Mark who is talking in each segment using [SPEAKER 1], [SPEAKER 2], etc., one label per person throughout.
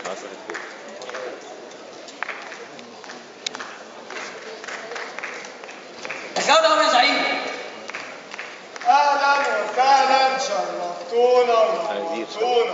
[SPEAKER 1] عسل فوق
[SPEAKER 2] تخيلوا يا زعيم
[SPEAKER 3] اهلا وسهلا شرفتونا
[SPEAKER 1] عايزين
[SPEAKER 3] ونورتونا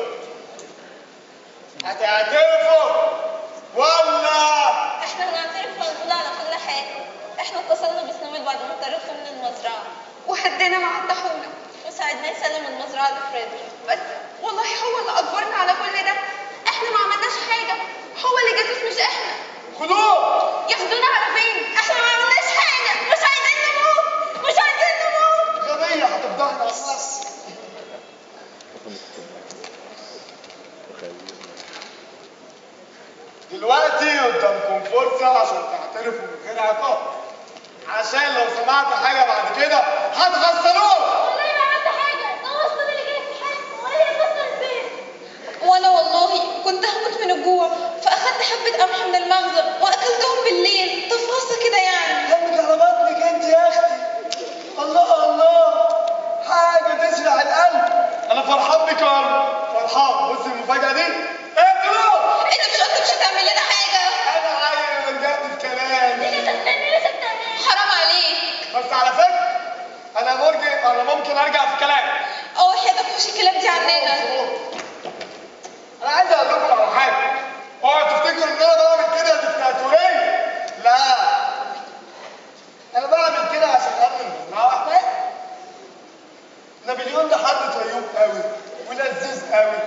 [SPEAKER 3] هتعترفوا ولا
[SPEAKER 4] احنا هنعترف ونقول على كل حاجة احنا اتصلنا بسنوبل بعد ما طردته من المزرعة وهدينا مع الطاحونة وساعدناه يسلم المزرعة لفريدريك بس والله هو اللي اجبرنا على كل ده احنا ما عملناش حاجة هو اللي جاسوس مش احنا
[SPEAKER 3] خدوه
[SPEAKER 4] ياخدونا على فين احنا ما عملناش حاجة مش عايزين نموت مش عايزين نموت
[SPEAKER 3] غبية هتفضحنا اساس دلوقتي قدامكم فرصة عشان تعترفوا من غير عقاب عشان لو سمعت حاجة بعد كده هتخسروها
[SPEAKER 4] والله ما عملت حاجة ده هو الصوت اللي جاي في حاجة ولا يكسر البيت وانا والله كنت هموت من الجوع فاخدت حبة قمح من المخزن واكلتهم بالليل تفاصة كده يعني
[SPEAKER 3] همك على بطنك انت يا اختي الله الله حاجة تسرع القلب انا فرحان بك يا قلب فرحان بص المفاجأة دي اقتلوه
[SPEAKER 4] انت مش قلت مش هتعمل لنا حاجة
[SPEAKER 3] انا عايز رجعت الكلام
[SPEAKER 4] حرام عليك
[SPEAKER 3] بس على فكرة انا ممكن انا ممكن ارجع في الكلام
[SPEAKER 4] اه حياتك مش الكلام دي عننا
[SPEAKER 3] انا عايز اقول لكم على حاجة اوعوا تفتكروا ان انا بعمل كده ديكتاتورية لا انا بعمل كده عشان امن المزرعة واحمد نابليون ده حد طيوب قوي ولذيذ قوي